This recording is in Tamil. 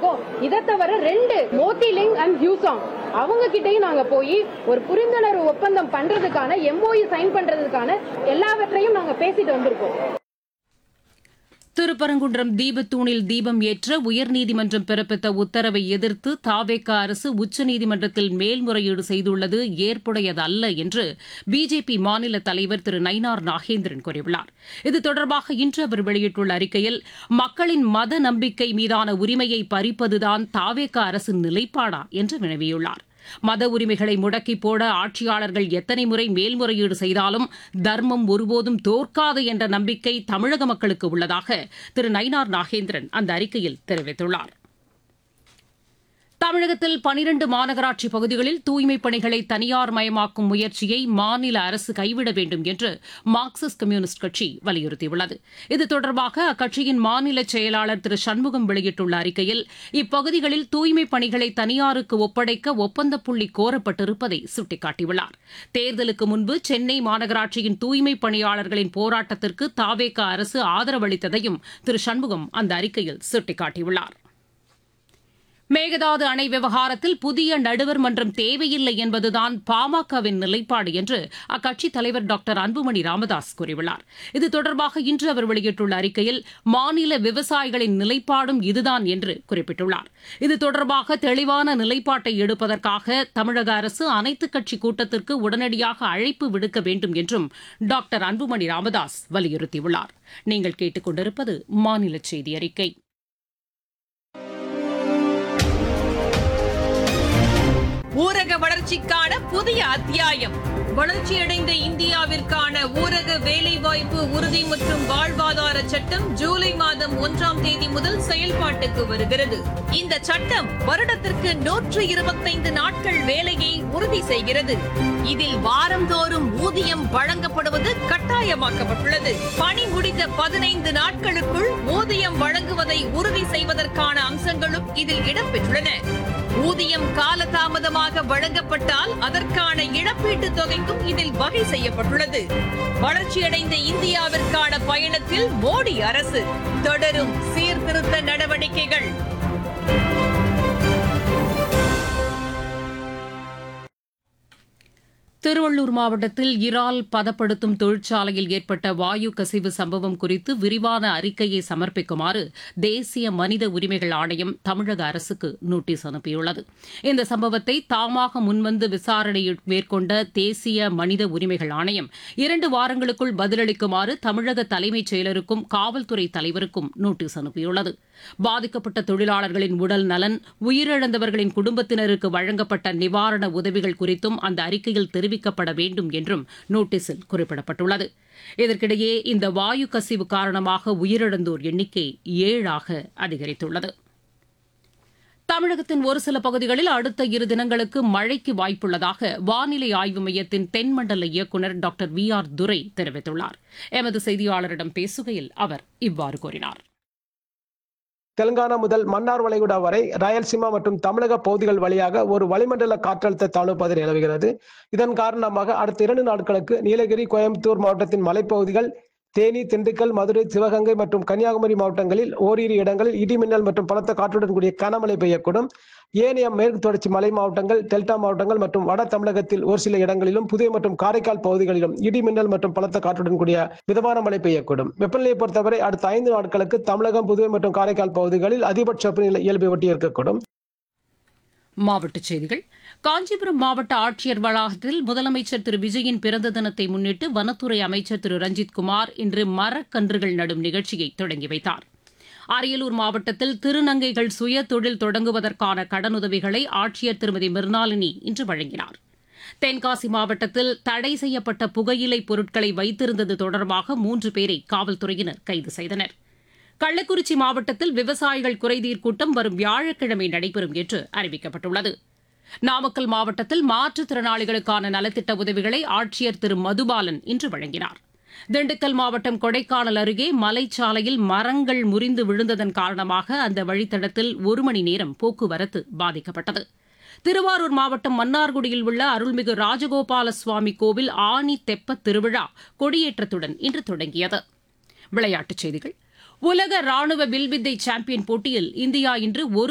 இருக்கோம் இதை தவிர ரெண்டு மோத்திலிங் அண்ட் ஹியூசாங் அவங்க கிட்டயும் நாங்க போய் ஒரு புரிந்துணர்வு ஒப்பந்தம் பண்றதுக்கான எம்ஓயு சைன் பண்றதுக்கான எல்லாவற்றையும் நாங்க பேசிட்டு வந்திருக்கோம் திருப்பரங்குன்றம் தீபத்தூணில் தீபம் ஏற்ற உயர்நீதிமன்றம் பிறப்பித்த உத்தரவை எதிர்த்து தாவேக அரசு உச்சநீதிமன்றத்தில் மேல்முறையீடு செய்துள்ளது ஏற்புடையதல்ல என்று பிஜேபி மாநில தலைவர் திரு நயினார் நாகேந்திரன் கூறியுள்ளார் இது தொடர்பாக இன்று அவர் வெளியிட்டுள்ள அறிக்கையில் மக்களின் மத நம்பிக்கை மீதான உரிமையை பறிப்பதுதான் தாவேக அரசின் நிலைப்பாடா என்று வினவியுள்ளார் மத உரிமைகளை முடக்கி போட ஆட்சியாளர்கள் எத்தனை முறை மேல்முறையீடு செய்தாலும் தர்மம் ஒருபோதும் தோற்காது என்ற நம்பிக்கை தமிழக மக்களுக்கு உள்ளதாக திரு நயினார் நாகேந்திரன் அந்த அறிக்கையில் தெரிவித்துள்ளார் தமிழகத்தில் பனிரண்டு மாநகராட்சி பகுதிகளில் தூய்மைப் பணிகளை தனியார் மயமாக்கும் முயற்சியை மாநில அரசு கைவிட வேண்டும் என்று மார்க்சிஸ்ட் கம்யூனிஸ்ட் கட்சி வலியுறுத்தியுள்ளது இது தொடர்பாக அக்கட்சியின் மாநில செயலாளர் திரு சண்முகம் வெளியிட்டுள்ள அறிக்கையில் இப்பகுதிகளில் தூய்மைப் பணிகளை தனியாருக்கு ஒப்படைக்க ஒப்பந்த புள்ளி கோரப்பட்டிருப்பதை சுட்டிக்காட்டியுள்ளார் தேர்தலுக்கு முன்பு சென்னை மாநகராட்சியின் தூய்மைப் பணியாளர்களின் போராட்டத்திற்கு தாவேக அரசு ஆதரவளித்ததையும் திரு சண்முகம் அந்த அறிக்கையில் சுட்டிக்காட்டியுள்ளார் மேகதாது அணை விவகாரத்தில் புதிய நடுவர் மன்றம் தேவையில்லை என்பதுதான் பாமகவின் நிலைப்பாடு என்று அக்கட்சித் தலைவர் டாக்டர் அன்புமணி ராமதாஸ் கூறியுள்ளார் இது தொடர்பாக இன்று அவர் வெளியிட்டுள்ள அறிக்கையில் மாநில விவசாயிகளின் நிலைப்பாடும் இதுதான் என்று குறிப்பிட்டுள்ளார் இது தொடர்பாக தெளிவான நிலைப்பாட்டை எடுப்பதற்காக தமிழக அரசு அனைத்துக் கட்சி கூட்டத்திற்கு உடனடியாக அழைப்பு விடுக்க வேண்டும் என்றும் டாக்டர் அன்புமணி ராமதாஸ் வலியுறுத்தியுள்ளார் நீங்கள் கேட்டுக் கொண்டிருப்பது மாநில செய்தி அறிக்கை ஊரக வளர்ச்சிக்கான புதிய அத்தியாயம் வளர்ச்சியடைந்த இந்தியாவிற்கான ஊரக வேலைவாய்ப்பு உறுதி மற்றும் வாழ்வாதார சட்டம் ஜூலை மாதம் ஒன்றாம் தேதி முதல் செயல்பாட்டுக்கு வருகிறது இந்த சட்டம் வருடத்திற்கு நூற்று இருபத்தைந்து நாட்கள் வேலையை உறுதி செய்கிறது இதில் வாரந்தோறும் ஊதியம் வழங்கப்படுவது கட்டாயமாக்கப்பட்டுள்ளது பணி முடிந்த பதினைந்து நாட்களுக்குள் ஊதியம் வழங்குவதை உறுதி செய்வதற்கான அம்சங்களும் இதில் இடம்பெற்றுள்ளன ஊதியம் காலதாமதமாக வழங்கப்பட்டால் அதற்கான இழப்பீட்டுத் தொகைக்கும் இதில் வகை செய்யப்பட்டுள்ளது வளர்ச்சியடைந்த இந்தியாவிற்கான பயணத்தில் மோடி அரசு தொடரும் சீர்திருத்த நடவடிக்கைகள் திருவள்ளூர் மாவட்டத்தில் இறால் பதப்படுத்தும் தொழிற்சாலையில் ஏற்பட்ட வாயு கசிவு சம்பவம் குறித்து விரிவான அறிக்கையை சமர்ப்பிக்குமாறு தேசிய மனித உரிமைகள் ஆணையம் தமிழக அரசுக்கு நோட்டீஸ் அனுப்பியுள்ளது இந்த சம்பவத்தை தாமாக முன்வந்து விசாரணை மேற்கொண்ட தேசிய மனித உரிமைகள் ஆணையம் இரண்டு வாரங்களுக்குள் பதிலளிக்குமாறு தமிழக தலைமைச் செயலருக்கும் காவல்துறை தலைவருக்கும் நோட்டீஸ் அனுப்பியுள்ளது பாதிக்கப்பட்ட தொழிலாளர்களின் உடல் நலன் உயிரிழந்தவர்களின் குடும்பத்தினருக்கு வழங்கப்பட்ட நிவாரண உதவிகள் குறித்தும் அந்த அறிக்கையில் தெரிவிக்கப்பட வேண்டும் என்றும் நோட்டீஸில் குறிப்பிடப்பட்டுள்ளது இதற்கிடையே இந்த வாயு கசிவு காரணமாக உயிரிழந்தோர் எண்ணிக்கை ஏழாக அதிகரித்துள்ளது தமிழகத்தின் ஒரு சில பகுதிகளில் அடுத்த இரு தினங்களுக்கு மழைக்கு வாய்ப்புள்ளதாக வானிலை ஆய்வு மையத்தின் தென்மண்டல இயக்குநர் டாக்டர் வி ஆர் துரை தெரிவித்துள்ளார் எமது செய்தியாளரிடம் பேசுகையில் அவர் இவ்வாறு கூறினார் தெலுங்கானா முதல் மன்னார் வளைகுடா வரை ராயல்சீமா மற்றும் தமிழக பகுதிகள் வழியாக ஒரு வளிமண்டல காற்றழுத்த தாழ்வு பகுதி நிலவுகிறது இதன் காரணமாக அடுத்த இரண்டு நாட்களுக்கு நீலகிரி கோயம்புத்தூர் மாவட்டத்தின் மலைப்பகுதிகள் தேனி திண்டுக்கல் மதுரை சிவகங்கை மற்றும் கன்னியாகுமரி மாவட்டங்களில் ஓரிரு இடங்களில் இடிமின்னல் மற்றும் பலத்த காற்றுடன் கூடிய கனமழை பெய்யக்கூடும் ஏனைய மேற்கு தொடர்ச்சி மலை மாவட்டங்கள் டெல்டா மாவட்டங்கள் மற்றும் வட தமிழகத்தில் ஒரு சில இடங்களிலும் புதிய மற்றும் காரைக்கால் பகுதிகளிலும் இடிமின்னல் மற்றும் பலத்த காற்றுடன் கூடிய மிதமான மழை பெய்யக்கூடும் வெப்பநிலையை பொறுத்தவரை அடுத்த ஐந்து நாட்களுக்கு தமிழகம் புதுவை மற்றும் காரைக்கால் பகுதிகளில் அதிகபட்ச வெப்பநிலை இயல்பை ஒட்டி இருக்கக்கூடும் மாவட்டச் செய்திகள் காஞ்சிபுரம் மாவட்ட ஆட்சியர் வளாகத்தில் முதலமைச்சர் திரு விஜயின் பிறந்த தினத்தை முன்னிட்டு வனத்துறை அமைச்சர் திரு ரஞ்சித் குமார் இன்று மரக்கன்றுகள் நடும் நிகழ்ச்சியை தொடங்கி வைத்தார் அரியலூர் மாவட்டத்தில் திருநங்கைகள் சுய தொழில் தொடங்குவதற்கான கடனுதவிகளை ஆட்சியர் திருமதி மிர்னாலினி இன்று வழங்கினார் தென்காசி மாவட்டத்தில் தடை செய்யப்பட்ட புகையிலை பொருட்களை வைத்திருந்தது தொடர்பாக மூன்று பேரை காவல்துறையினர் கைது செய்தனர் கள்ளக்குறிச்சி மாவட்டத்தில் விவசாயிகள் குறைதீர் கூட்டம் வரும் வியாழக்கிழமை நடைபெறும் என்று அறிவிக்கப்பட்டுள்ளது நாமக்கல் மாவட்டத்தில் மாற்றுத்திறனாளிகளுக்கான நலத்திட்ட உதவிகளை ஆட்சியர் திரு மதுபாலன் இன்று வழங்கினார் திண்டுக்கல் மாவட்டம் கொடைக்கானல் அருகே மலைச்சாலையில் மரங்கள் முறிந்து விழுந்ததன் காரணமாக அந்த வழித்தடத்தில் ஒரு மணி நேரம் போக்குவரத்து பாதிக்கப்பட்டது திருவாரூர் மாவட்டம் மன்னார்குடியில் உள்ள அருள்மிகு ராஜகோபால சுவாமி கோவில் ஆனி தெப்ப திருவிழா கொடியேற்றத்துடன் இன்று தொடங்கியது விளையாட்டுச் செய்திகள் உலக ராணுவ வில்வித்தை சாம்பியன் போட்டியில் இந்தியா இன்று ஒரு